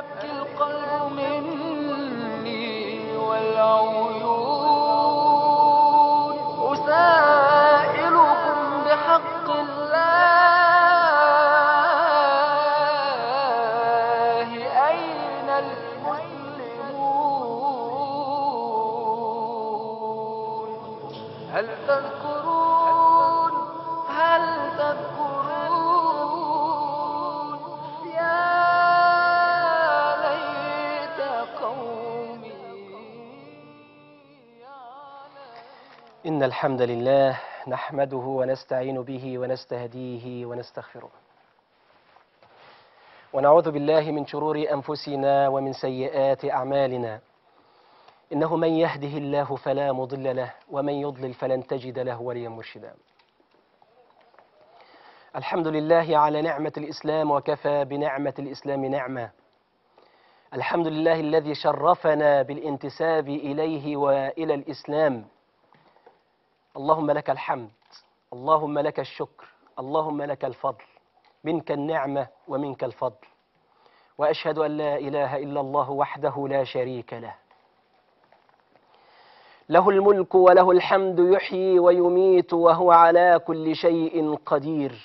يبكي القلب مني والعيون أسائلكم بحق الله أين المسلمون هل تذكرون هل تذكرون يا ليت قومي إن الحمد لله نحمده ونستعين به ونستهديه ونستغفره ونعوذ بالله من شرور أنفسنا ومن سيئات أعمالنا إنه من يهده الله فلا مضل له ومن يضلل فلن تجد له وليا مرشدا الحمد لله على نعمة الإسلام وكفى بنعمة الإسلام نعمة الحمد لله الذي شرفنا بالانتساب إليه وإلى الإسلام اللهم لك الحمد اللهم لك الشكر اللهم لك الفضل منك النعمة ومنك الفضل وأشهد أن لا إله إلا الله وحده لا شريك له له الملك وله الحمد يحيي ويميت وهو على كل شيء قدير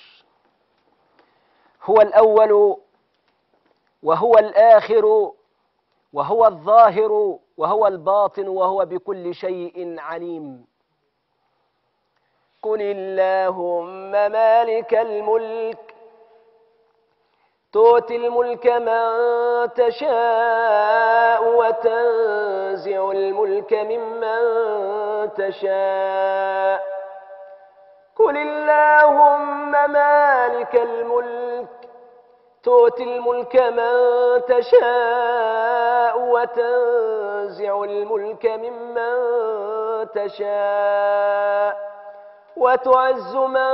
هو الأول وهو الآخر وهو الظاهر وهو الباطن وهو بكل شيء عليم قل اللهم مالك الملك تؤتي الملك من تشاء وتنزع الملك ممن تشاء قل اللهم مالك الملك تؤتي الملك من تشاء وتنزع الملك ممن تشاء وتعز من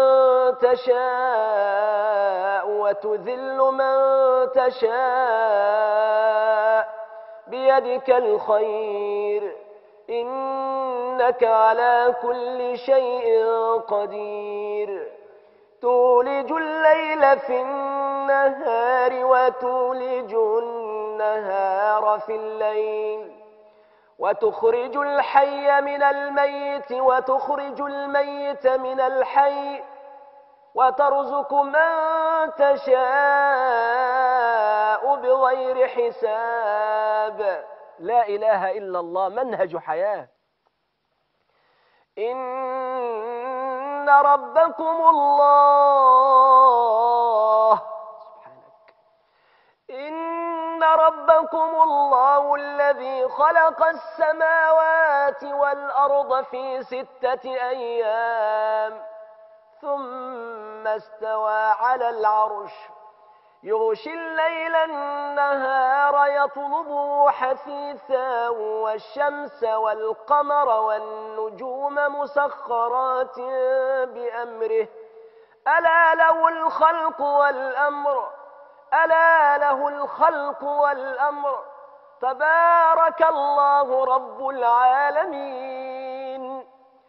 تشاء وتذل من تشاء بيدك الخير إنك على كل شيء قدير تولج الليل في النهار وتولج النهار في الليل وتخرج الحي من الميت وتخرج الميت من الحي وترزق من تشاء بغير حساب لا إله إلا الله منهج حياة إن ربكم الله سبحانك إن ربكم الله الذي خلق السماوات والأرض في ستة أيام ثم استوى على العرش يغشي الليل النهار يطلبه حثيثا والشمس والقمر والنجوم مسخرات بأمره ألا له الخلق والأمر ألا له الخلق والأمر تبارك الله رب العالمين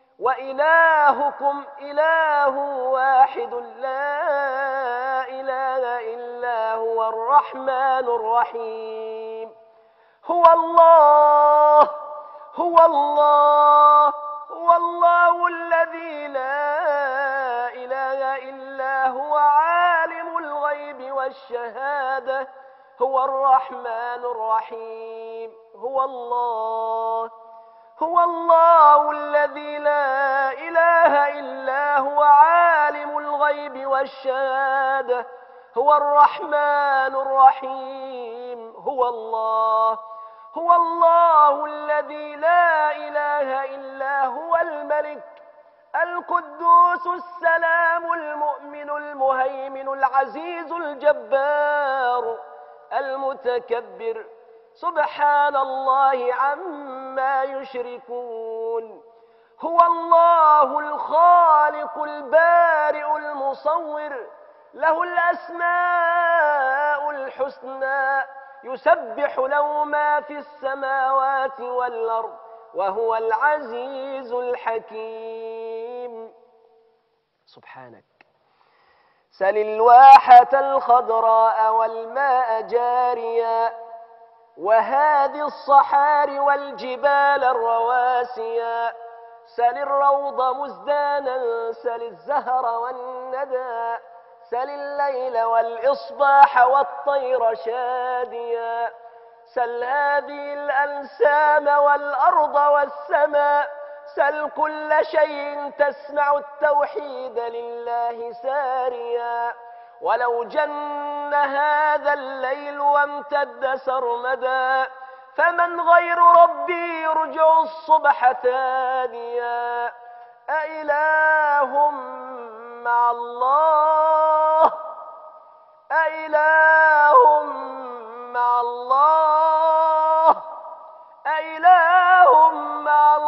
وإلهكم إله واحد لا إله إلا هو الرحمن الرحيم هو الله هو الله هو الله الذي لا إله إلا هو عالم الغيب والشهادة هو الرحمن الرحيم هو الله هو الله الذي لا إله إلا هو عالم الغيب والشهادة هو الرحمن الرحيم هو الله هو الله الذي لا إله إلا هو الملك القدوس السلام المؤمن المهيمن العزيز الجبار المتكبر سبحان الله عما يشركون هو الله الخالق البارئ المصور له الأسماء الحسنى يسبح له ما في السماوات والأرض وهو العزيز الحكيم سبحانك سل الواحة الخضراء والماء جاريا وهذه الصحار والجبال الرواسيا سل الروض مزدانا سل الزهر والندى سل الليل والإصباح والطير شاديا سل هذه الأنسام والأرض والسماء سل كل شيء تسمع التوحيد لله ساريا ولو جن هذا الليل وامتد سرمدا فمن غير ربي يرجع الصبح ثانيا أإله مع الله أإله مع الله أإله مع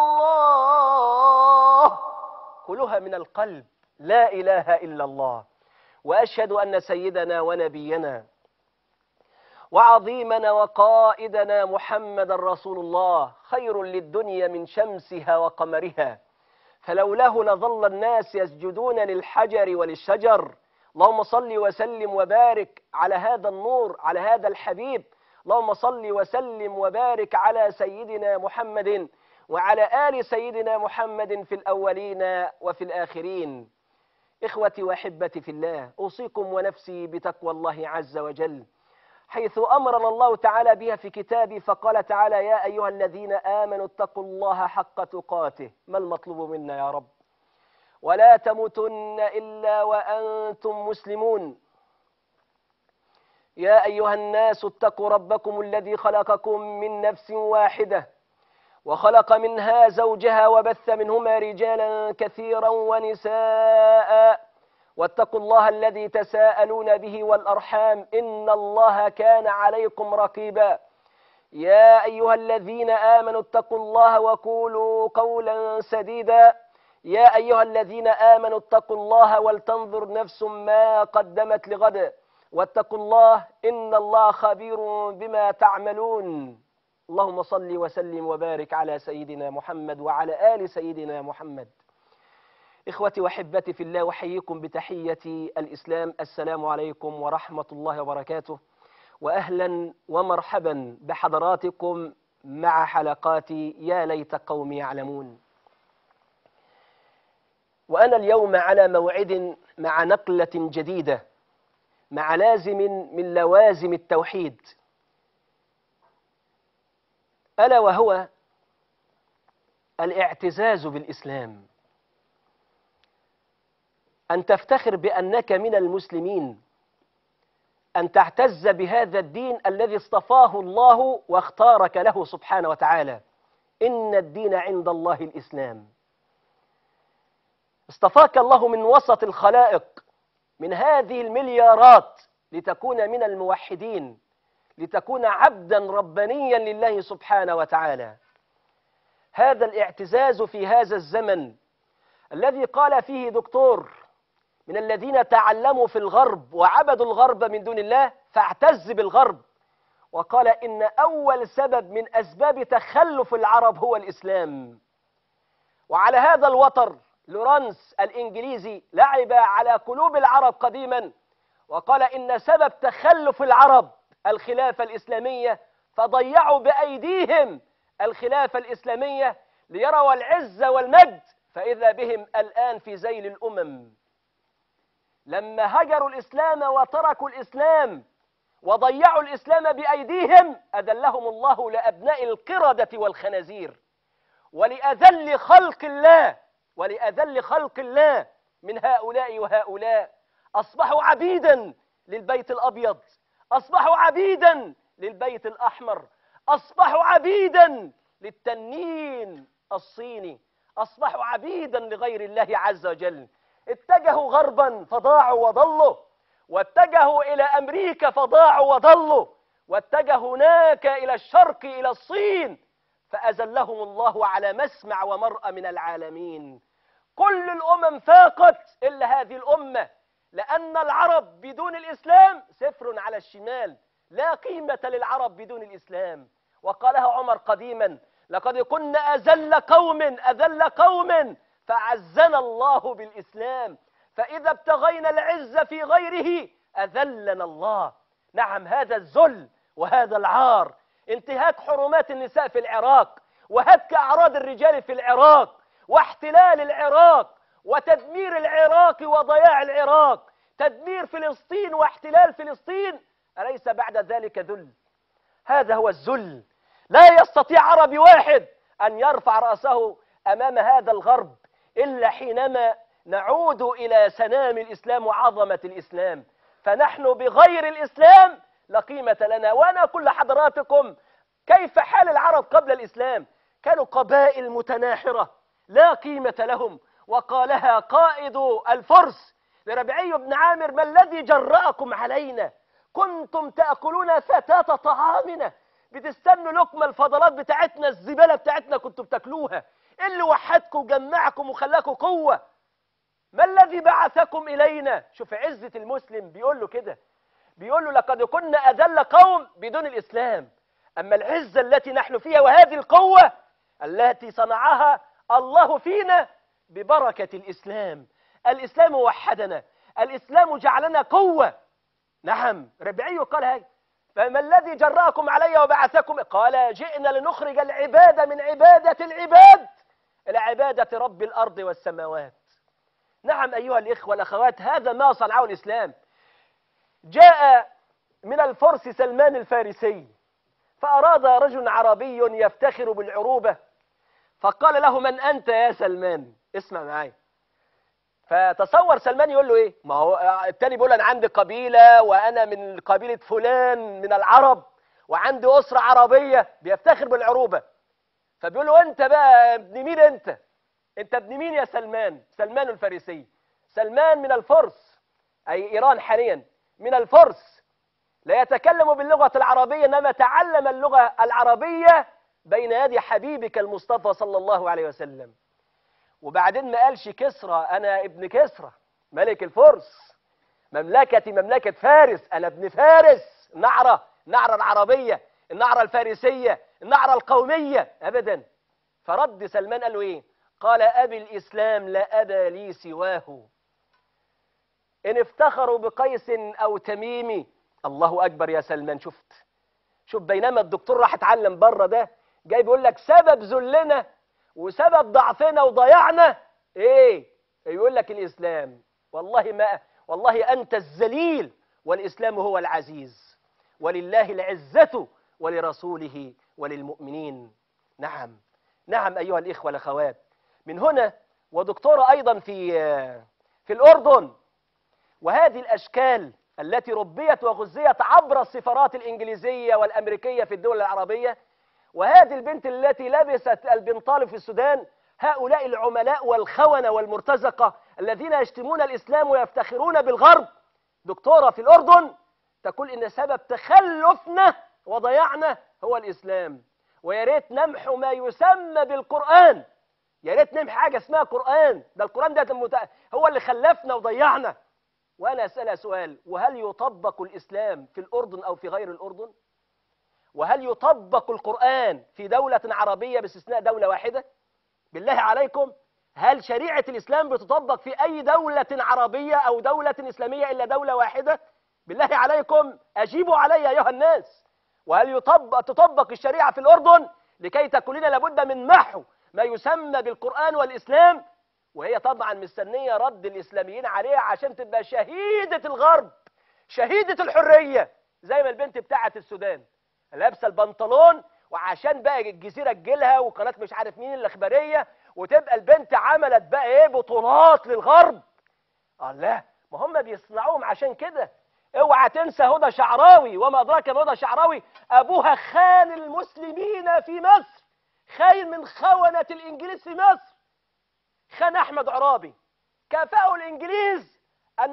الله كلها من القلب لا إله إلا الله وأشهد أن سيدنا ونبينا وعظيمنا وقائدنا محمد رسول الله خير للدنيا من شمسها وقمرها فلولاه لظل الناس يسجدون للحجر وللشجر اللهم صل وسلم وبارك على هذا النور على هذا الحبيب اللهم صل وسلم وبارك على سيدنا محمد وعلى آل سيدنا محمد في الأولين وفي الآخرين إخوتي وأحبتي في الله أوصيكم ونفسي بتقوى الله عز وجل حيث أمرنا الله تعالى بها في كتابه فقال تعالى يا أيها الذين آمنوا اتقوا الله حق تقاته ما المطلوب منا يا رب ولا تموتن إلا وأنتم مسلمون يا أيها الناس اتقوا ربكم الذي خلقكم من نفس واحدة وخلق منها زوجها وبث منهما رجالا كثيرا ونساء واتقوا الله الذي تساءلون به والأرحام إن الله كان عليكم رقيبا يا أيها الذين آمنوا اتقوا الله وقولوا قولا سديدا يا أيها الذين آمنوا اتقوا الله ولتنظر نفس ما قدمت لغد واتقوا الله إن الله خبير بما تعملون اللهم صل وسلم وبارك على سيدنا محمد وعلى آل سيدنا محمد إخوتي وحبتي في الله وحييكم بتحية الإسلام السلام عليكم ورحمة الله وبركاته وأهلا ومرحبا بحضراتكم مع حلقات يا ليت قومي يعلمون وأنا اليوم على موعد مع نقلة جديدة مع لازم من لوازم التوحيد ألا وهو الاعتزاز بالإسلام أن تفتخر بأنك من المسلمين أن تعتز بهذا الدين الذي اصطفاه الله واختارك له سبحانه وتعالى إن الدين عند الله الإسلام اصطفاك الله من وسط الخلائق من هذه المليارات لتكون من الموحدين لتكون عبدا ربانيا لله سبحانه وتعالى هذا الاعتزاز في هذا الزمن الذي قال فيه دكتور من الذين تعلموا في الغرب وعبدوا الغرب من دون الله فاعتز بالغرب وقال إن أول سبب من أسباب تخلف العرب هو الإسلام وعلى هذا الوتر لورانس الإنجليزي لعب على قلوب العرب قديما وقال إن سبب تخلف العرب الخلافة الإسلامية فضيعوا بأيديهم الخلافة الإسلامية ليروا العز والمجد فإذا بهم الآن في زيل الأمم لما هجروا الإسلام وتركوا الإسلام وضيعوا الإسلام بأيديهم أذلهم الله لأبناء القردة والخنازير ولأذل خلق الله ولأذل خلق الله من هؤلاء وهؤلاء أصبحوا عبيدا للبيت الأبيض أصبحوا عبيدا للبيت الأحمر أصبحوا عبيدا للتنين الصيني أصبحوا عبيدا لغير الله عز وجل اتجهوا غربا فضاعوا وضلوا واتجهوا إلى أمريكا فضاعوا وضلوا واتجهوا هناك إلى الشرق إلى الصين فأزلهم الله على مسمع ومرأى من العالمين كل الأمم فاقت إلا هذه الأمة لأن العرب بدون الإسلام سفر على الشمال لا قيمة للعرب بدون الإسلام وقالها عمر قديما لقد كنا أذل قوم أذل قوم فعزنا الله بالإسلام فإذا ابتغينا العز في غيره أذلنا الله نعم هذا الذل وهذا العار انتهاك حرمات النساء في العراق وهتك أعراض الرجال في العراق واحتلال العراق وتدمير العراق وضياع العراق تدمير فلسطين واحتلال فلسطين أليس بعد ذلك ذل هذا هو الذل لا يستطيع عربي واحد أن يرفع رأسه أمام هذا الغرب إلا حينما نعود إلى سنام الإسلام وعظمة الإسلام فنحن بغير الإسلام لا قيمة لنا وأنا كل حضراتكم كيف حال العرب قبل الإسلام كانوا قبائل متناحرة لا قيمة لهم وقالها قائد الفرس لربعي بن عامر ما الذي جرأكم علينا كنتم تأكلون فتاة طعامنا بتستنوا لقمة الفضلات بتاعتنا الزبالة بتاعتنا كنتوا بتاكلوها إيه اللي وحدكم وجمعكم وخلاكم قوة ما الذي بعثكم إلينا شوف عزة المسلم بيقول له كده بيقول له لقد كنا أذل قوم بدون الإسلام أما العزة التي نحن فيها وهذه القوة التي صنعها الله فينا ببركة الإسلام الإسلام وحدنا الإسلام جعلنا قوة نعم ربعي قال هاي فما الذي جرأكم علي وبعثكم قال جئنا لنخرج العبادة من عبادة العباد إلى عبادة رب الأرض والسماوات نعم أيها الإخوة والأخوات هذا ما صنعه الإسلام جاء من الفرس سلمان الفارسي فأراد رجل عربي يفتخر بالعروبة فقال له من أنت يا سلمان اسمع معايا فتصور سلمان يقول له ايه ما هو التاني بيقول انا عندي قبيله وانا من قبيله فلان من العرب وعندي اسره عربيه بيفتخر بالعروبه فبيقول له انت بقى ابن مين انت انت ابن مين يا سلمان سلمان الفارسي سلمان من الفرس اي ايران حاليا من الفرس لا يتكلم باللغه العربيه انما تعلم اللغه العربيه بين يدي حبيبك المصطفى صلى الله عليه وسلم وبعدين ما قالش كسرى انا ابن كسرى ملك الفرس مملكتي مملكة فارس انا ابن فارس نعرة نعرة العربية النعرة الفارسية النعرة القومية ابدا فرد سلمان قال له ايه قال ابي الاسلام لا ابا لي سواه ان افتخروا بقيس او تميمي الله اكبر يا سلمان شفت شوف بينما الدكتور راح اتعلم بره ده جاي بيقول لك سبب ذلنا وسبب ضعفنا وضياعنا ايه يقول لك الاسلام والله ما والله انت الذليل والاسلام هو العزيز ولله العزه ولرسوله وللمؤمنين نعم نعم ايها الاخوه والاخوات من هنا ودكتوره ايضا في في الاردن وهذه الاشكال التي ربيت وغذيت عبر السفارات الانجليزيه والامريكيه في الدول العربيه وهذه البنت التي لبست البنطال في السودان هؤلاء العملاء والخونة والمرتزقة الذين يشتمون الإسلام ويفتخرون بالغرب دكتورة في الأردن تقول إن سبب تخلفنا وضيعنا هو الإسلام ويا ريت نمحو ما يسمى بالقرآن يا ريت نمحي حاجة اسمها قرآن ده القرآن ده المت... هو اللي خلفنا وضيعنا وأنا أسألها سؤال وهل يطبق الإسلام في الأردن أو في غير الأردن؟ وهل يطبق القرآن في دولة عربية باستثناء دولة واحدة؟ بالله عليكم هل شريعة الإسلام بتطبق في أي دولة عربية أو دولة إسلامية إلا دولة واحدة؟ بالله عليكم أجيبوا علي أيها الناس وهل يطبق تطبق الشريعة في الأردن لكي تكون لنا لابد من محو ما يسمى بالقرآن والإسلام وهي طبعا مستنية رد الإسلاميين عليها عشان تبقى شهيدة الغرب شهيدة الحرية زي ما البنت بتاعت السودان لابسه البنطلون وعشان بقى الجزيره تجيلها وقناه مش عارف مين الاخباريه وتبقى البنت عملت بقى ايه بطولات للغرب الله ما هم بيصنعوهم عشان كده اوعى تنسى هدى شعراوي وما ادراك ما هدى شعراوي ابوها خان المسلمين في مصر خاين من خونه الانجليز في مصر خان احمد عرابي كافأوا الانجليز ان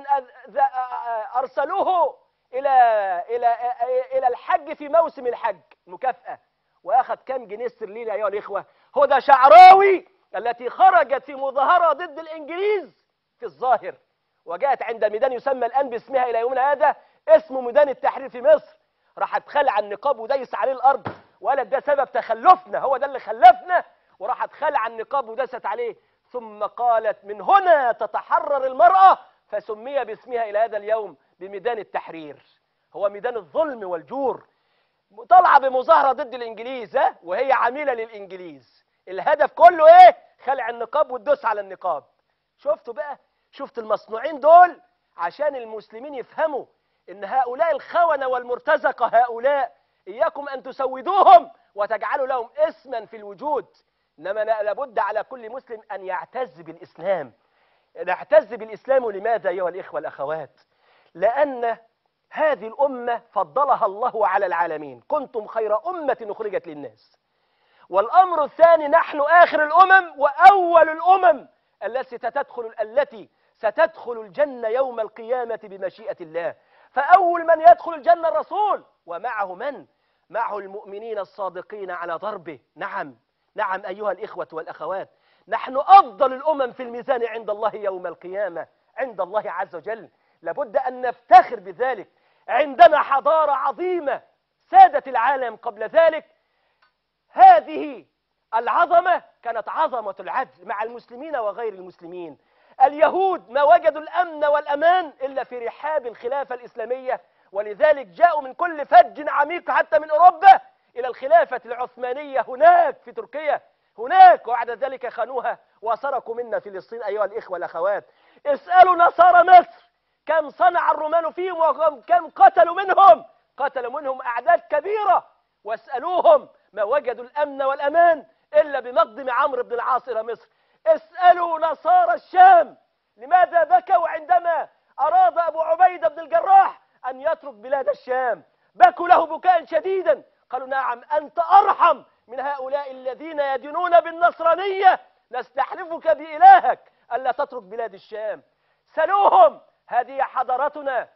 ارسلوه الى الى الى الحج في موسم الحج مكافاه واخذ كام جنيه استرليني ايها الاخوه هدى شعراوي التي خرجت في مظاهره ضد الانجليز في الظاهر وجاءت عند ميدان يسمى الان باسمها الى يومنا هذا اسمه ميدان التحرير في مصر راحت خلع النقاب ودايس عليه الارض وقالت ده سبب تخلفنا هو ده اللي خلفنا وراحت خلع النقاب ودست عليه ثم قالت من هنا تتحرر المراه فسمي باسمها الى هذا اليوم بميدان التحرير هو ميدان الظلم والجور طالعه بمظاهره ضد الانجليز ها وهي عميله للانجليز الهدف كله ايه خلع النقاب والدوس على النقاب شفتوا بقى شفت المصنوعين دول عشان المسلمين يفهموا ان هؤلاء الخونة والمرتزقة هؤلاء اياكم ان تسودوهم وتجعلوا لهم اسما في الوجود انما لا- لابد على كل مسلم ان يعتز بالاسلام نعتز بالاسلام لماذا ايها الاخوه الاخوات لان هذه الامه فضلها الله على العالمين كنتم خير امه اخرجت للناس والأمر الثاني نحن آخر الأمم وأول الأمم التي ستدخل التي ستدخل الجنة يوم القيامة بمشيئة الله فأول من يدخل الجنة الرسول ومعه من؟ معه المؤمنين الصادقين على ضربه نعم نعم أيها الإخوة والأخوات نحن أفضل الأمم في الميزان عند الله يوم القيامة عند الله عز وجل لابد أن نفتخر بذلك عندنا حضارة عظيمة سادت العالم قبل ذلك هذه العظمة كانت عظمة العدل مع المسلمين وغير المسلمين اليهود ما وجدوا الأمن والأمان إلا في رحاب الخلافة الإسلامية ولذلك جاءوا من كل فج عميق حتى من أوروبا إلى الخلافة العثمانية هناك في تركيا هناك وبعد ذلك خانوها وسرقوا منا فلسطين أيها الإخوة الأخوات اسألوا نصارى مصر كم صنع الرومان فيهم وكم قتلوا منهم قتلوا منهم أعداد كبيرة واسألوهم ما وجدوا الأمن والأمان إلا بمقدم عمرو بن العاص إلى مصر اسألوا نصارى الشام لماذا بكوا عندما أراد أبو عبيدة بن الجراح أن يترك بلاد الشام بكوا له بكاء شديدا قالوا نعم أنت أرحم من هؤلاء الذين يدينون بالنصرانية نستحلفك بإلهك ألا تترك بلاد الشام سلوهم هذه حضارتنا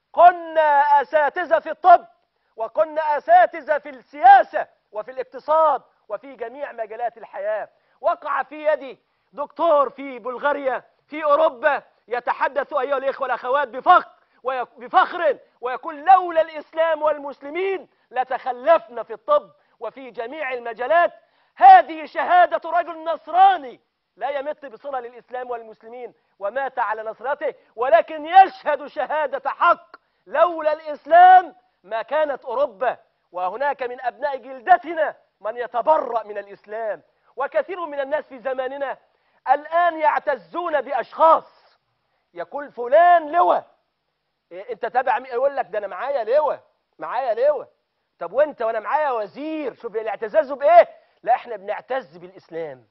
كنا أساتذة في الطب وكنا أساتذة في السياسة وفي الاقتصاد وفي جميع مجالات الحياة وقع في يدي دكتور في بلغاريا في أوروبا يتحدث أيها الإخوة والأخوات بفخر ويك- بفخر ويقول لولا الإسلام والمسلمين لتخلفنا في الطب وفي جميع المجالات هذه شهادة رجل نصراني لا يمت بصلة للإسلام والمسلمين ومات على نصرته ولكن يشهد شهادة حق لولا الإسلام ما كانت أوروبا وهناك من أبناء جلدتنا من يتبرأ من الإسلام وكثير من الناس في زماننا الآن يعتزون بأشخاص يقول فلان لواء إيه انت تابع مين؟ يقول لك ده انا معايا لواء معايا لواء طب وانت وانا معايا وزير شوف الاعتزاز بايه لا احنا بنعتز بالاسلام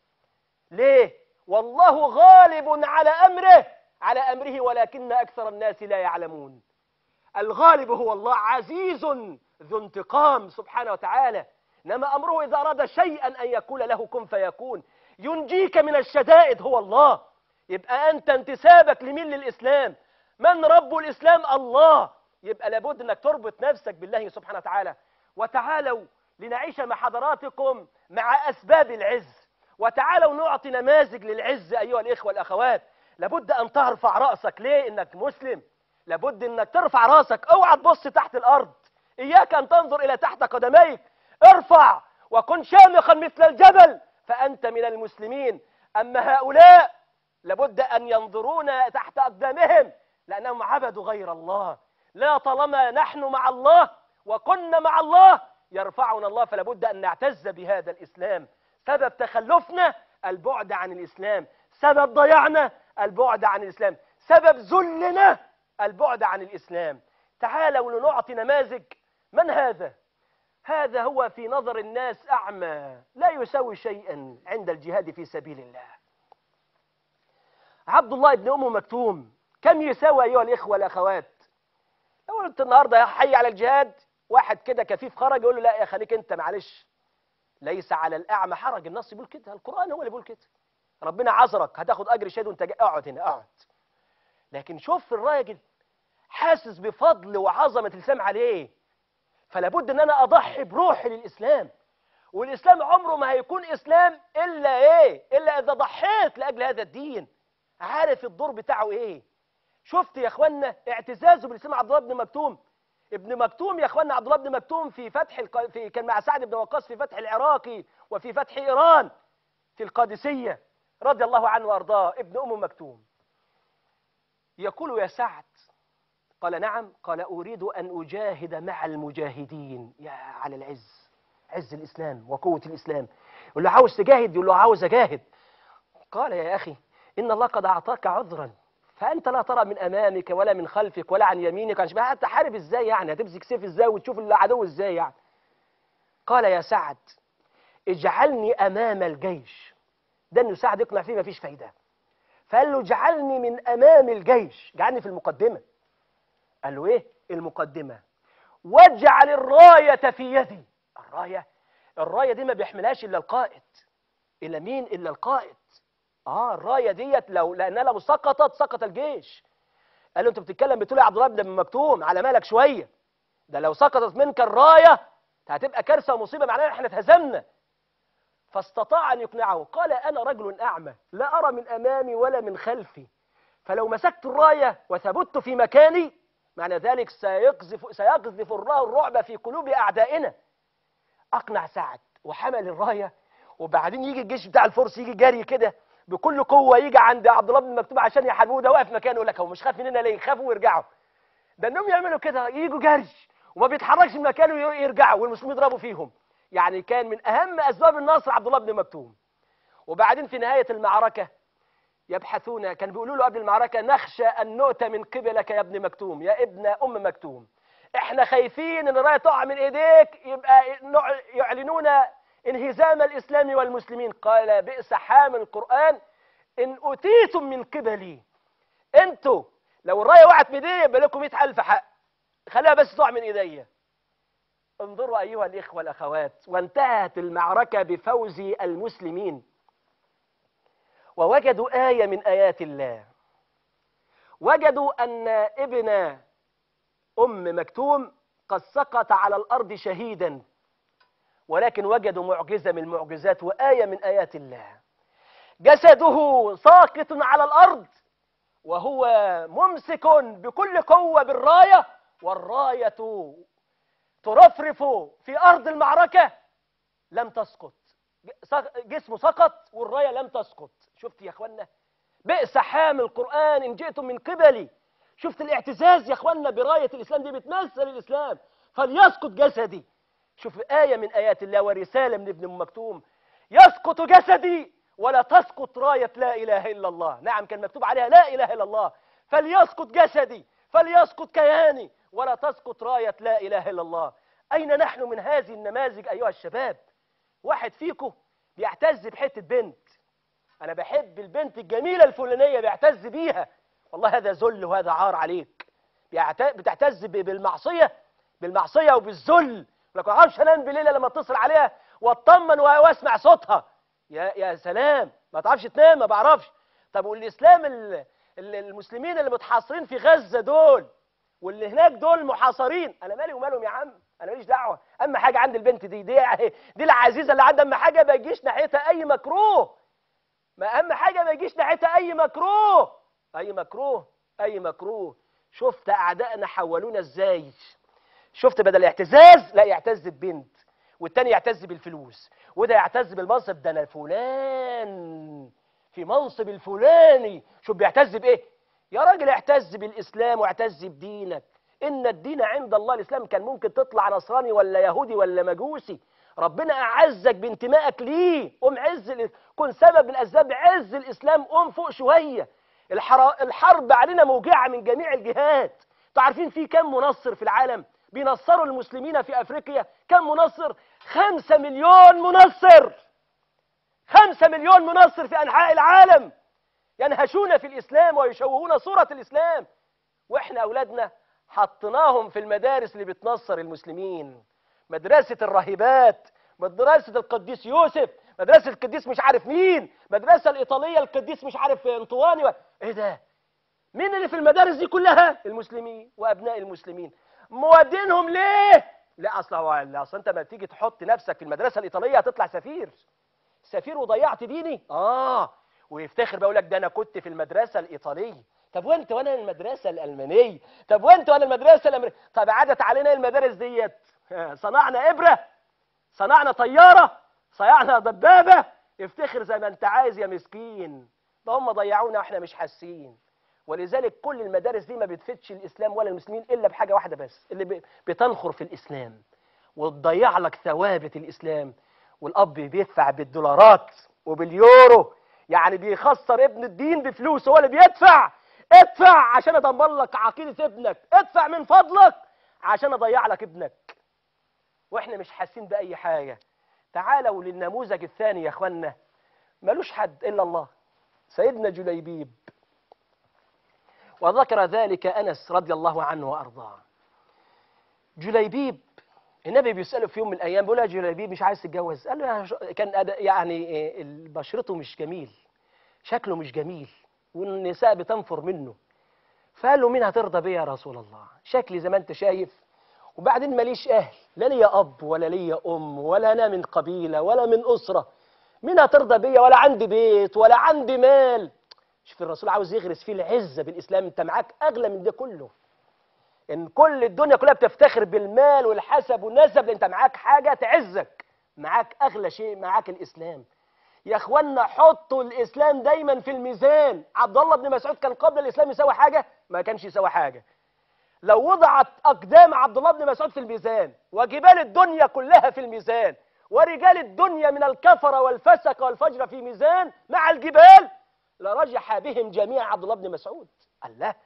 ليه والله غالب على امره على امره ولكن اكثر الناس لا يعلمون الغالب هو الله عزيز ذو انتقام سبحانه وتعالى انما امره اذا اراد شيئا ان يقول له كن فيكون ينجيك من الشدائد هو الله يبقى انت انتسابك لمين للاسلام من رب الاسلام الله يبقى لابد انك تربط نفسك بالله سبحانه وتعالى وتعالوا لنعيش مع حضراتكم مع اسباب العز وتعالوا نعطي نماذج للعز ايها الاخوه والاخوات لابد ان ترفع راسك ليه انك مسلم لابد انك ترفع راسك اوعى تبص تحت الارض اياك ان تنظر الى تحت قدميك ارفع وكن شامخا مثل الجبل فانت من المسلمين اما هؤلاء لابد ان ينظرون تحت اقدامهم لانهم عبدوا غير الله لا طالما نحن مع الله وكنا مع الله يرفعنا الله فلا بد ان نعتز بهذا الاسلام سبب تخلفنا البعد عن الاسلام سبب ضياعنا البعد عن الاسلام سبب ذلنا البعد عن الاسلام تعالوا لنعطي نماذج من هذا هذا هو في نظر الناس اعمى لا يساوي شيئا عند الجهاد في سبيل الله عبد الله بن ام مكتوم كم يساوي ايها الاخوه والاخوات لو قلت النهارده يا حي على الجهاد واحد كده كفيف خرج يقول له لا يا خليك انت معلش ليس على الاعمى حرج النص بيقول كده القران هو اللي بيقول كده ربنا عذرك هتاخد اجر شهيد وانت جاي اقعد هنا اقعد لكن شوف الراجل حاسس بفضل وعظمه الاسلام عليه فلا بد ان انا اضحي بروحي للاسلام والاسلام عمره ما هيكون اسلام الا ايه الا اذا ضحيت لاجل هذا الدين عارف الدور بتاعه ايه شفت يا اخوانا اعتزازه بالاسلام عبد الله بن مكتوم ابن مكتوم يا اخوانا عبد الله بن مكتوم في فتح الق... في كان مع سعد بن وقاص في فتح العراقي وفي فتح ايران في القادسيه رضي الله عنه وارضاه ابن ام مكتوم يقول يا سعد قال نعم قال أريد أن أجاهد مع المجاهدين يا على العز عز الإسلام وقوة الإسلام يقول له عاوز تجاهد يقول له عاوز أجاهد قال يا أخي إن الله قد أعطاك عذرا فأنت لا ترى من أمامك ولا من خلفك ولا عن يمينك عشان بقى تحارب إزاي يعني هتمسك سيف إزاي وتشوف العدو إزاي يعني قال يا سعد اجعلني أمام الجيش ده إنه سعد يقنع فيه مفيش فايدة فقال له اجعلني من أمام الجيش جعلني في المقدمة قال له إيه المقدمة واجعل الراية في يدي الراية الراية دي ما بيحملهاش إلا القائد إلا مين إلا القائد اه الرايه ديت لو لانها لو سقطت سقط الجيش قال له انت بتتكلم بتقول يا عبد الله بن مكتوم على مالك شويه ده لو سقطت منك الرايه هتبقى كارثه ومصيبه معناها احنا اتهزمنا فاستطاع ان يقنعه قال انا رجل اعمى لا ارى من امامي ولا من خلفي فلو مسكت الرايه وثبت في مكاني معنى ذلك سيقذف سيقذف الله الرعب في قلوب اعدائنا اقنع سعد وحمل الرايه وبعدين يجي الجيش بتاع الفرس يجي جري كده بكل قوه يجي عند عبد الله بن مكتوم عشان يحاربوه ده واقف مكانه يقول لك هو مش خاف مننا ليه خافوا ويرجعوا ده انهم يعملوا كده يجوا جري وما بيتحركش من مكانه يرجعوا والمسلمين يضربوا فيهم يعني كان من اهم اسباب النصر عبد الله بن مكتوم وبعدين في نهايه المعركه يبحثون كان بيقولوا له قبل المعركه نخشى ان نؤتى من قبلك يا ابن مكتوم يا ابن ام مكتوم احنا خايفين ان الرايه تقع من ايديك يبقى يعلنون انهزام الإسلام والمسلمين قال بئس حامل القرآن إن أتيتم من قبلي أنتوا لو الراية وقعت من ايديا يبقى لكم 100000 حق خليها بس تقع من ايديا انظروا أيها الإخوة والأخوات وانتهت المعركة بفوز المسلمين ووجدوا آية من آيات الله وجدوا أن ابن أم مكتوم قد سقط على الأرض شهيدا ولكن وجدوا معجزة من المعجزات وآية من آيات الله جسده ساقط على الأرض وهو ممسك بكل قوة بالراية والراية ترفرف في أرض المعركة لم تسقط جسمه سقط والراية لم تسقط شفت يا أخوانا بئس حامل القرآن إن جئتم من قبلي شفت الاعتزاز يا أخوانا براية الإسلام دي بتمثل الإسلام فليسقط جسدي شوف آية من آيات الله ورسالة من ابن مكتوم يسقط جسدي ولا تسقط راية لا إله إلا الله نعم كان مكتوب عليها لا إله إلا الله فليسقط جسدي فليسقط كياني ولا تسقط راية لا إله إلا الله أين نحن من هذه النماذج أيها الشباب واحد فيكم بيعتز بحتة بنت أنا بحب البنت الجميلة الفلانية بيعتز بيها والله هذا ذل وهذا عار عليك بتعتز بالمعصية بالمعصية وبالذل لك ما اعرفش انام بالليل لما اتصل عليها واطمن واسمع صوتها يا يا سلام ما تعرفش تنام ما بعرفش طب والاسلام ال- ال- المسلمين اللي متحاصرين في غزه دول واللي هناك دول محاصرين انا مالي ومالهم يا عم انا ماليش دعوه اهم حاجه عند البنت دي دي دي العزيزه اللي عندها اهم حاجه ما يجيش ناحيتها اي مكروه ما اهم حاجه ما يجيش ناحيتها اي مكروه اي مكروه اي مكروه شفت اعدائنا حولونا ازاي شفت بدل الاعتزاز لا يعتز ببنت والتاني يعتز بالفلوس وده يعتز بالمنصب ده انا فلان في منصب الفلاني شوف بيعتز بايه يا راجل اعتز بالاسلام واعتز بدينك ان الدين عند الله الاسلام كان ممكن تطلع نصراني ولا يهودي ولا مجوسي ربنا اعزك بانتمائك ليه قوم عز ال- كن سبب من اسباب عز الاسلام قوم فوق شويه الحر- الحرب علينا موجعه من جميع الجهات انتوا عارفين في كم منصر في العالم بينصروا المسلمين في افريقيا كم منصر خمسة مليون منصر خمسة مليون منصر في انحاء العالم ينهشون في الاسلام ويشوهون صوره الاسلام واحنا اولادنا حطيناهم في المدارس اللي بتنصر المسلمين مدرسه الراهبات مدرسه القديس يوسف مدرسه القديس مش عارف مين مدرسه الايطاليه القديس مش عارف انطواني و... ايه ده مين اللي في المدارس دي كلها المسلمين وابناء المسلمين مودينهم ليه لا اصل هو لا اصل انت ما تيجي تحط نفسك في المدرسه الايطاليه هتطلع سفير سفير وضيعت ديني اه ويفتخر بقول لك ده انا كنت في المدرسه الايطاليه طب وانت وانا المدرسه الالمانيه طب وانت وانا المدرسه الامريكيه طب عدت علينا المدارس ديت صنعنا ابره صنعنا طياره صنعنا دبابه افتخر زي ما انت عايز يا مسكين ده هم ضيعونا واحنا مش حاسين ولذلك كل المدارس دي ما بتفيدش الاسلام ولا المسلمين الا بحاجه واحده بس اللي ب- بتنخر في الاسلام وتضيع لك ثوابت الاسلام والاب بيدفع بالدولارات وباليورو يعني بيخسر ابن الدين بفلوسه هو اللي بيدفع ادفع عشان ادمر لك عقيده ابنك ادفع من فضلك عشان اضيع لك ابنك واحنا مش حاسين باي حاجه تعالوا للنموذج الثاني يا اخوانا ملوش حد الا الله سيدنا جليبيب وذكر ذلك انس رضي الله عنه وارضاه جليبيب النبي بيساله في يوم من الايام بيقول له يا جليبيب مش عايز تتجوز قال له يا ش- كان أد- يعني إيه، بشرته مش جميل شكله مش جميل والنساء بتنفر منه فقال له مين هترضى بيا يا رسول الله شكلي زي ما انت شايف وبعدين ماليش اهل لا ليا اب ولا ليا ام ولا انا من قبيله ولا من اسره مين هترضى بيا ولا عندي بيت ولا عندي مال شوف الرسول عاوز يغرس فيه العزه بالاسلام انت معاك اغلى من ده كله ان كل الدنيا كلها بتفتخر بالمال والحسب والنسب لان انت معاك حاجه تعزك معاك اغلى شيء معاك الاسلام يا اخوانا حطوا الاسلام دايما في الميزان عبد الله بن مسعود كان قبل الاسلام يساوي حاجه ما كانش يساوي حاجه لو وضعت اقدام عبد الله بن مسعود في الميزان وجبال الدنيا كلها في الميزان ورجال الدنيا من الكفره والفسق والفجر في ميزان مع الجبال لرجح بهم جميعا عبد الله بن مسعود الله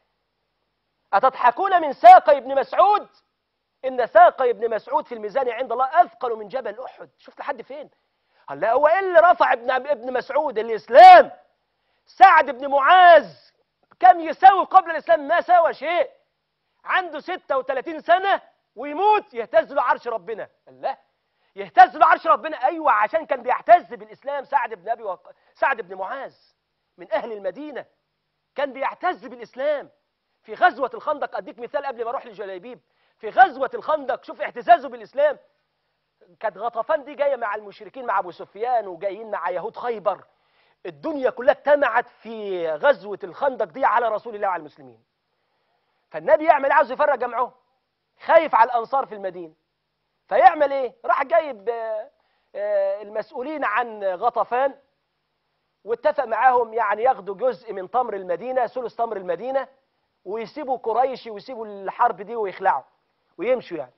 أتضحكون من ساقي ابن مسعود إن ساقي ابن مسعود في الميزان عند الله أثقل من جبل أحد شفت لحد فين هلا هو إيه اللي رفع ابن ابن مسعود الإسلام سعد بن معاذ كم يساوي قبل الإسلام ما سوى شيء عنده 36 سنة ويموت يهتز له عرش ربنا الله يهتز له عرش ربنا أيوة عشان كان بيعتز بالإسلام سعد بن أبي وق... سعد بن معاذ من أهل المدينة كان بيعتز بالإسلام في غزوة الخندق أديك مثال قبل ما أروح لجليبيب في غزوة الخندق شوف اعتزازه بالإسلام كانت غطفان دي جاية مع المشركين مع أبو سفيان وجايين مع يهود خيبر الدنيا كلها اجتمعت في غزوة الخندق دي على رسول الله وعلى المسلمين فالنبي يعمل عاوز يفرق جمعهم خايف على الأنصار في المدينة فيعمل إيه؟ راح جايب آه، آه، المسؤولين عن غطفان واتفق معاهم يعني ياخدوا جزء من تمر المدينة ثلث تمر المدينة ويسيبوا قريش ويسيبوا الحرب دي ويخلعوا ويمشوا يعني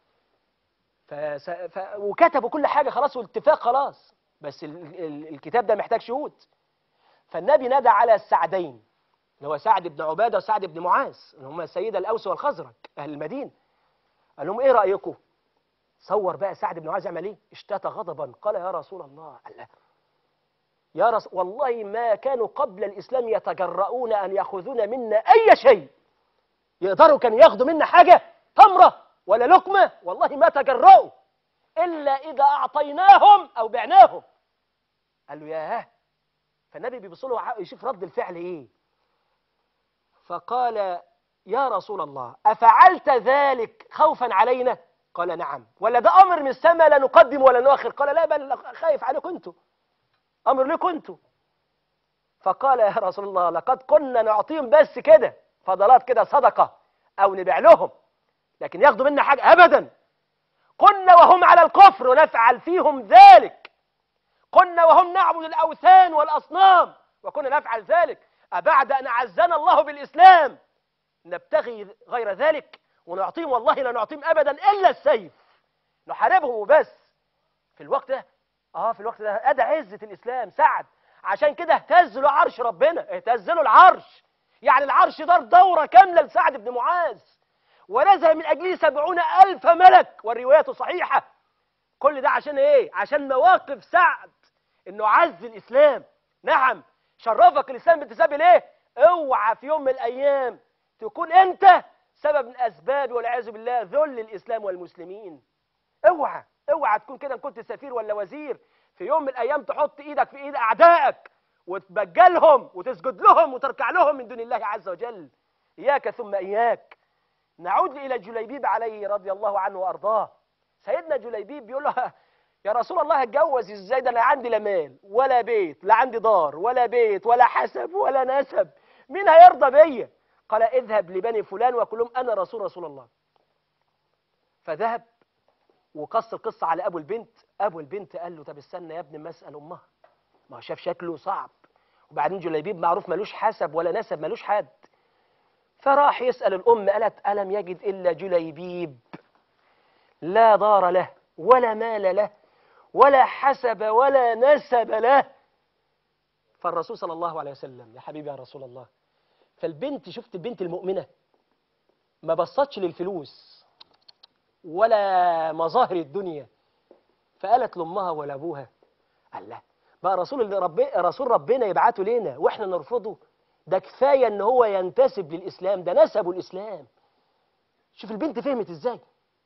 فس... ف... وكتبوا كل حاجة خلاص والاتفاق خلاص بس ال... ال... الكتاب ده محتاج شهود فالنبي نادى على السعدين اللي هو سعد بن عبادة وسعد بن معاذ اللي هم سيد الأوس والخزرج أهل المدينة قال لهم إيه رأيكم صور بقى سعد بن معاذ يعمل إيه اشتات غضبا قال يا رسول الله الله يا رسول والله ما كانوا قبل الإسلام يتجرؤون أن يأخذون منا أي شيء يقدروا كان ياخدوا منا حاجة تمرة ولا لقمة والله ما تجرؤوا إلا إذا أعطيناهم أو بعناهم قال له ياه فالنبي بيبص له ع- يشوف رد الفعل إيه فقال يا رسول الله أفعلت ذلك خوفا علينا قال نعم ولا ده أمر من السماء لا نقدم ولا نؤخر قال لا بل خايف عليكم أنتم أمر لكم أنتم فقال يا رسول الله لقد كنا نعطيهم بس كده فضلات كده صدقة أو نبيع لهم لكن ياخدوا منا حاجة أبدا كنا وهم على الكفر ونفعل فيهم ذلك كنا وهم نعبد الأوثان والأصنام وكنا نفعل ذلك أبعد أن أعزنا الله بالإسلام نبتغي غير ذلك ونعطيهم والله لا نعطيهم أبدا إلا السيف نحاربهم وبس في الوقت ده اه في الوقت ده ادى عزة الاسلام سعد عشان كده اهتز له عرش ربنا اهتز له العرش يعني العرش دار دورة كاملة لسعد بن معاذ ونزل من اجله سبعون الف ملك والروايات صحيحة كل ده عشان ايه عشان مواقف سعد انه عز الاسلام نعم شرفك الاسلام بانتساب اليه اوعى في يوم من الايام تكون انت سبب من اسباب والعياذ بالله ذل الاسلام والمسلمين اوعى اوعى تكون كده إن كنت سفير ولا وزير في يوم من الايام تحط ايدك في ايد اعدائك وتبجلهم وتسجد لهم وتركع لهم من دون الله عز وجل اياك ثم اياك نعود الى جليبيب عليه رضي الله عنه وارضاه سيدنا جليبيب بيقول له يا رسول الله اتجوز ازاي ده انا عندي لا مال ولا بيت لا عندي دار ولا بيت ولا حسب ولا نسب مين هيرضى بيا قال اذهب لبني فلان وقل لهم انا رسول رسول الله فذهب وقص القصة على أبو البنت أبو البنت قال له طب استنى يا ابني ما أسأل أمها ما هو شاف شكله صعب وبعدين جليبيب معروف ملوش حسب ولا نسب ملوش حد فراح يسأل الأم قالت ألم يجد إلا جليبيب لا دار له ولا مال له ولا حسب ولا نسب له فالرسول صلى الله عليه وسلم يا حبيبي يا رسول الله فالبنت شفت البنت المؤمنة ما بصتش للفلوس ولا مظاهر الدنيا فقالت لأمها ولا أبوها قال لا بقى رسول اللي رب... رسول ربنا يبعته لنا واحنا نرفضه ده كفايه ان هو ينتسب للاسلام ده نسبه الاسلام شوف البنت فهمت ازاي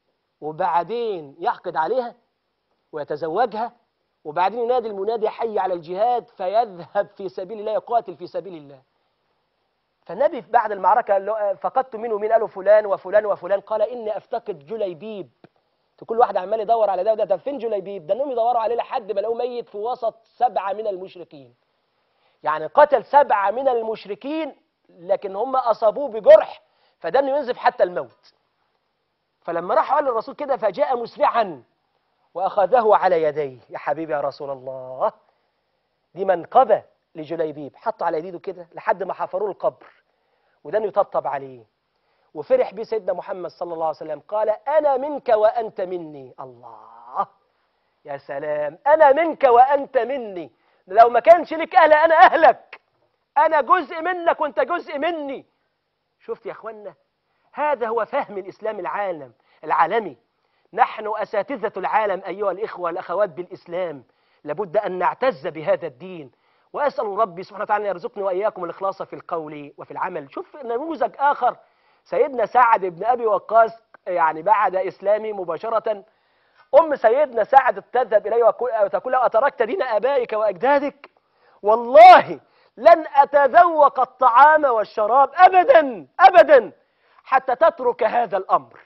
وبعدين يحقد عليها ويتزوجها وبعدين ينادي المنادي حي على الجهاد فيذهب في سبيل الله يقاتل في سبيل الله فالنبي بعد المعركة قال له، فقدت منه مين قالوا فلان وفلان وفلان قال إني أفتقد جليبيب كل واحد عمال يدور على ده وده طب فين جليبيب ده انهم يدوروا عليه لحد ما لقوه ميت في وسط سبعة من المشركين يعني قتل سبعة من المشركين لكن هم أصابوه بجرح فده انه ينزف حتى الموت فلما راح قال للرسول كده فجاء مسرعا وأخذه على يديه يا حبيبي يا رسول الله دي منقبة لجليبيب حطه على يديده كده لحد ما حفروه القبر وده انه يطبطب عليه وفرح بيه سيدنا محمد صلى الله عليه وسلم قال أنا منك وأنت مني الله يا سلام أنا منك وأنت مني لو ما كانش لك أهل أنا أهلك أنا جزء منك وأنت جزء مني شفت يا أخوانا هذا هو فهم الإسلام العالم العالمي نحن أساتذة العالم أيها الإخوة والأخوات بالإسلام لابد أن نعتز بهذا الدين وأسأل ربي سبحانه وتعالى أن يرزقني وإياكم الإخلاص في القول وفي العمل شوف نموذج آخر سيدنا سعد بن أبي وقاص يعني بعد إسلامه مباشرة أم سيدنا سعد تذهب إليه وتقول له أتركت دين آبائك وأجدادك والله لن أتذوق الطعام والشراب أبدا أبدا حتى تترك هذا الأمر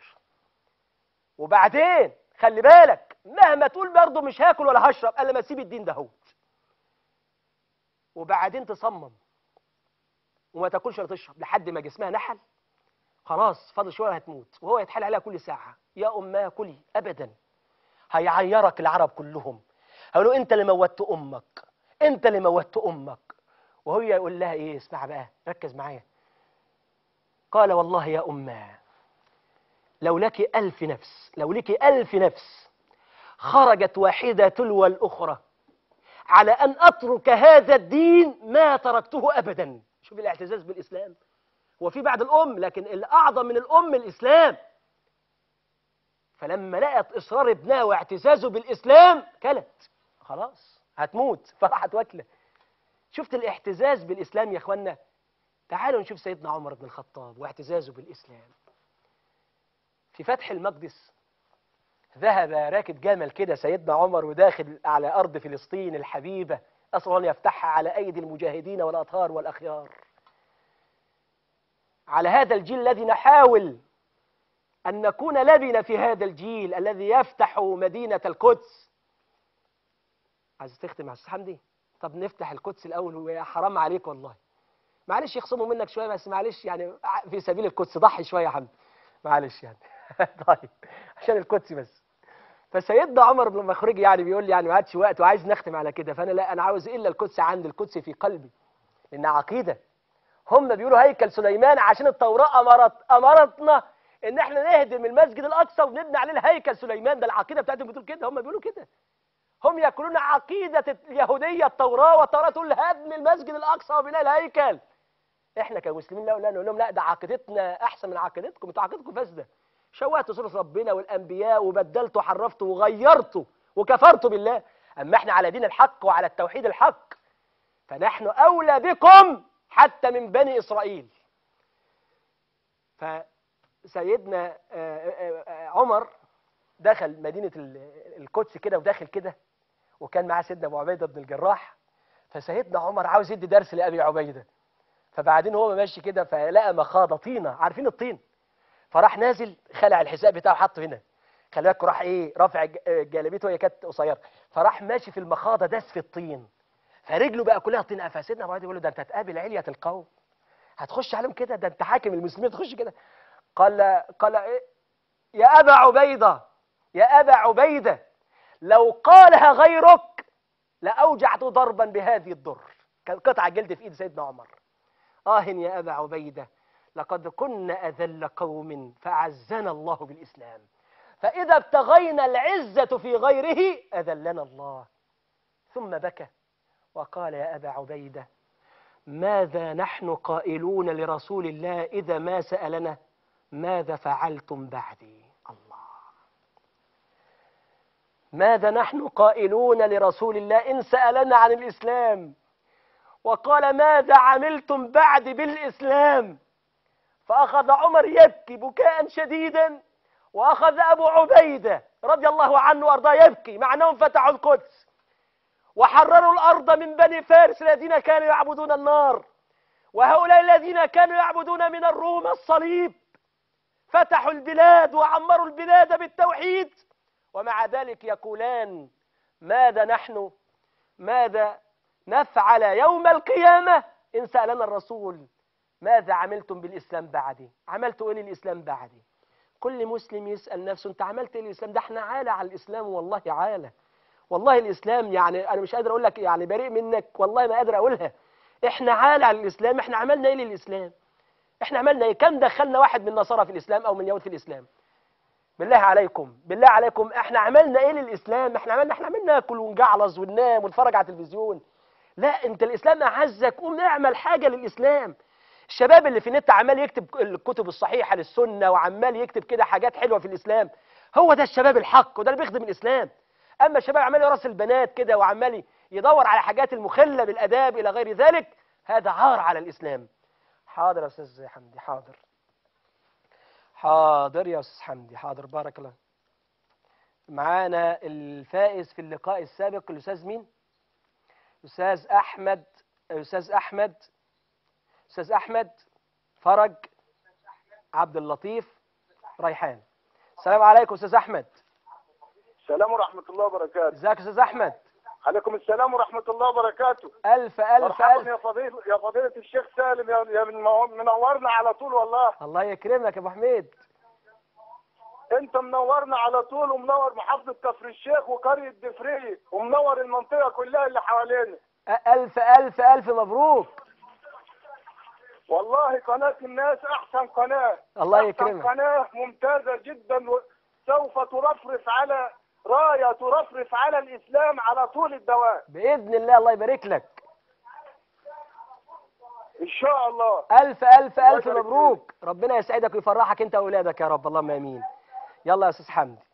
وبعدين خلي بالك مهما تقول برضه مش هاكل ولا هشرب الا ما اسيب الدين دهوت وبعدين تصمم وما تاكلش ولا تشرب لحد ما جسمها نحل خلاص فاضل شويه هتموت وهو يتحال عليها كل ساعه يا امها كلي ابدا هيعيرك العرب كلهم هيقولوا انت اللي موتت امك انت اللي موتت امك وهو يقول لها ايه اسمع بقى ركز معايا قال والله يا اماه لو لك ألف نفس لو لك ألف نفس خرجت واحدة تلو الأخرى على أن أترك هذا الدين ما تركته أبدا شوف الاعتزاز بالإسلام هو في بعد الأم لكن الأعظم من الأم الإسلام فلما لقت إصرار ابنها واعتزازه بالإسلام كلت خلاص هتموت فراحت واكلة شفت الاعتزاز بالإسلام يا أخوانا تعالوا نشوف سيدنا عمر بن الخطاب واعتزازه بالإسلام في فتح المقدس ذهب راكب جمل كده سيدنا عمر وداخل على أرض فلسطين الحبيبة أسأل الله أن يفتحها على أيدي المجاهدين والأطهار والأخيار على هذا الجيل الذي نحاول أن نكون لبنة في هذا الجيل الذي يفتح مدينة القدس عايز تختم يا أستاذ حمدي طب نفتح القدس الأول ويا حرام عليك والله معلش يخصموا منك شوية بس معلش يعني في سبيل القدس ضحي شوية يا حمدي معلش يعني طيب عشان القدس بس فسيدنا عمر بن المخرجي يعني بيقول لي يعني ما عادش وقت وعايز نختم على كده فانا لا انا عاوز الا القدس عندي القدس في قلبي لان عقيده هم بيقولوا هيكل سليمان عشان التوراه امرت امرتنا ان احنا نهدم المسجد الاقصى ونبني عليه الهيكل سليمان ده العقيده بتاعتهم بتقول كده هم بيقولوا كده هم يقولون عقيده اليهوديه التوراه والتوراه تقول هدم المسجد الاقصى وبناء الهيكل احنا كمسلمين لا لا نقول لهم لا ده عقيدتنا احسن من عقيدتكم انتوا عقيدتكم فاسده شوهت سورة ربنا والانبياء وبدلته وحرفته وغيرته وكفرته بالله اما احنا على دين الحق وعلى التوحيد الحق فنحن اولى بكم حتى من بني اسرائيل فسيدنا عمر دخل مدينة القدس كده وداخل كده وكان معاه سيدنا ابو عبيده بن الجراح فسيدنا عمر عاوز يدي درس لابي عبيده فبعدين هو ماشي كده فلقى مخاضه طينه عارفين الطين فراح نازل خلع الحذاء بتاعه حطه هنا خلي بالك راح ايه رافع جلابيته وهي كانت قصيره فراح ماشي في المخاضه داس في الطين فرجله بقى كلها طين فسيدنا ابو عبيده بيقول له ده انت هتقابل عليه القوم هتخش عليهم كده ده انت حاكم المسلمين تخش كده قال قال إيه يا ابا عبيده يا ابا عبيده لو قالها غيرك لاوجعت ضربا بهذه الضر كان قطعه جلد في ايد سيدنا عمر آه يا أبا عبيدة لقد كنا أذل قوم فأعزنا الله بالإسلام فإذا ابتغينا العزة في غيره أذلنا الله ثم بكى وقال يا أبا عبيدة ماذا نحن قائلون لرسول الله إذا ما سألنا ماذا فعلتم بعدي الله ماذا نحن قائلون لرسول الله إن سألنا عن الإسلام وقال ماذا عملتم بعد بالإسلام فأخذ عمر يبكي بكاء شديدا وأخذ أبو عبيدة رضي الله عنه وأرضاه يبكي مع أنهم فتحوا القدس وحرروا الأرض من بني فارس الذين كانوا يعبدون النار وهؤلاء الذين كانوا يعبدون من الروم الصليب فتحوا البلاد وعمروا البلاد بالتوحيد ومع ذلك يقولان ماذا نحن ماذا نفعل يوم القيامة إن سألنا الرسول ماذا عملتم بالإسلام بعدي عملتوا إيه للإسلام بعدي كل مسلم يسأل نفسه أنت عملت إيه للإسلام ده احنا عالة على الإسلام والله عالة والله الإسلام يعني أنا مش قادر أقول لك يعني بريء منك والله ما قادر أقولها احنا عالة على الإسلام احنا عملنا إيه للإسلام احنا عملنا إيه كم دخلنا واحد من النصارى في الإسلام أو من يهود في الإسلام بالله عليكم بالله عليكم احنا عملنا ايه للاسلام احنا عملنا احنا عملنا ناكل ونجعلص وننام ونتفرج على التلفزيون لا انت الاسلام اعزك قوم اعمل حاجه للاسلام الشباب اللي في النت عمال يكتب الكتب الصحيحه للسنه وعمال يكتب كده حاجات حلوه في الاسلام هو ده الشباب الحق وده اللي بيخدم الاسلام اما الشباب عمال يراسل البنات كده وعمال يدور على حاجات المخله بالاداب الى غير ذلك هذا عار على الاسلام حاضر يا استاذ حمدي حاضر حاضر يا استاذ حمدي حاضر بارك الله معانا الفائز في اللقاء السابق الاستاذ مين استاذ احمد استاذ احمد استاذ احمد فرج عبد اللطيف ريحان السلام عليكم استاذ احمد السلام ورحمة الله وبركاته ازيك يا استاذ احمد عليكم السلام ورحمة الله وبركاته الف الف مرحبا الف يا فضيلة يا فضيلة الشيخ سالم يا يا من- منورنا على طول والله الله يكرمك يا ابو حميد انت منورنا على طول ومنور محافظة كفر الشيخ وقرية دفرية ومنور المنطقة كلها اللي حوالينا أ- الف الف الف مبروك والله قناة الناس أحسن قناة الله أحسن يكرمك قناة ممتازة جدا وسوف ترفرف على راية ترفرف على الإسلام على طول الدوام باذن الله الله يبارك لك إن شاء الله الف الف الله الف يبارك مبروك ربنا يسعدك ويفرحك انت واولادك يا رب اللهم امين يلا يا استاذ حمدي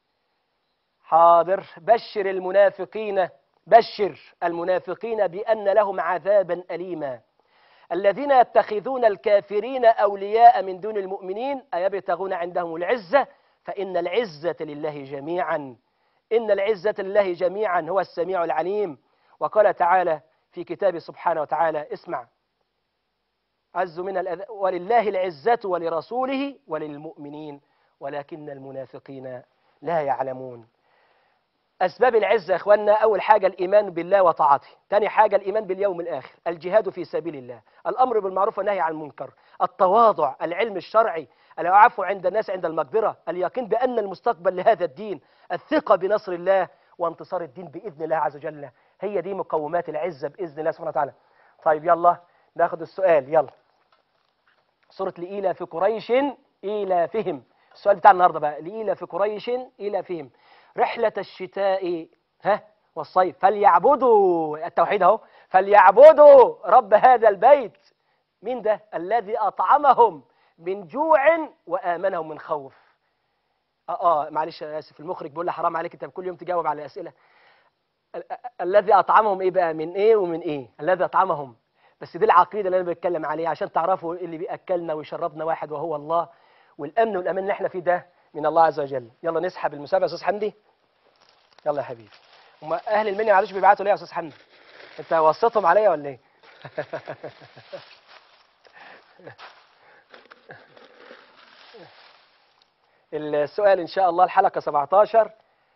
حاضر بشر المنافقين بشر المنافقين بان لهم عذابا اليما الذين يتخذون الكافرين اولياء من دون المؤمنين ايبتغون عندهم العزه فان العزه لله جميعا ان العزه لله جميعا هو السميع العليم وقال تعالى في كتابه سبحانه وتعالى اسمع عز من الأذى ولله العزة ولرسوله وللمؤمنين ولكن المنافقين لا يعلمون أسباب العزة يا إخواننا أول حاجة الإيمان بالله وطاعته ثاني حاجة الإيمان باليوم الآخر الجهاد في سبيل الله الأمر بالمعروف والنهي عن المنكر التواضع العلم الشرعي العفو عند الناس عند المقدرة اليقين بأن المستقبل لهذا الدين الثقة بنصر الله وانتصار الدين بإذن الله عز وجل هي دي مقومات العزة بإذن الله سبحانه وتعالى طيب يلا ناخد السؤال يلا سورة لإيلا في قريش إيلافهم السؤال بتاع النهارده بقى لإيلا في قريش إيلافهم رحلة الشتاء ها والصيف فليعبدوا التوحيد اهو فليعبدوا رب هذا البيت مين ده الذي أطعمهم من جوع وآمنهم من خوف اه اه معلش انا اسف المخرج بيقول لي حرام عليك انت كل يوم تجاوب على اسئله ال- ال- الذي اطعمهم ايه بقى من ايه ومن ايه الذي اطعمهم بس دي العقيده اللي انا بتكلم عليها عشان تعرفوا اللي بياكلنا ويشربنا واحد وهو الله والامن والامان اللي احنا فيه ده من الله عز وجل يلا نسحب المسابقه يا استاذ حمدي يلا يا حبيبي هم اهل المنيا معلش بيبعتوا ليه يا استاذ حمدي انت وصيتهم عليا ولا ايه السؤال ان شاء الله الحلقه 17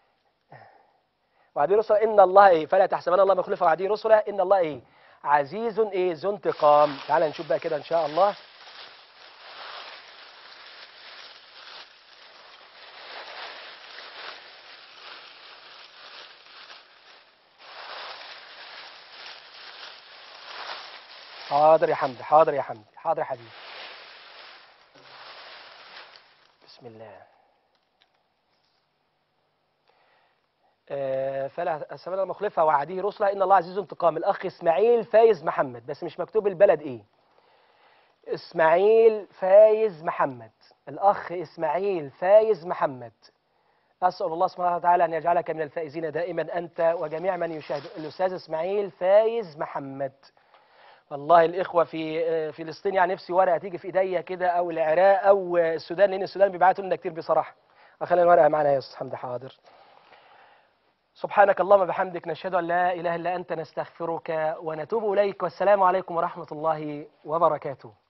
وعدي رسل ان الله ايه فلا تحسبن الله مخلف وعدي رسله ان الله ايه عزيز ايه ذو انتقام تعال نشوف بقى كده ان شاء الله حاضر يا حمدي حاضر يا حمدي حاضر يا حبيبي بسم الله آه، فلا سبيل المخلفة وعديه رسلا إن الله عزيز انتقام الأخ إسماعيل فايز محمد بس مش مكتوب البلد إيه إسماعيل فايز محمد الأخ إسماعيل فايز محمد أسأل الله سبحانه وتعالى أن يجعلك من الفائزين دائما أنت وجميع من يشاهد الأستاذ إسماعيل فايز محمد والله الإخوة في آه، فلسطين يعني نفسي ورقة تيجي في إيديا كده أو العراق أو آه، السودان لأن السودان بيبعتوا لنا كتير بصراحة أخلي الورقة معنا يا أستاذ حمدي حاضر سبحانك اللهم بحمدك نشهد أن لا إله إلا أنت نستغفرك ونتوب إليك والسلام عليكم ورحمة الله وبركاته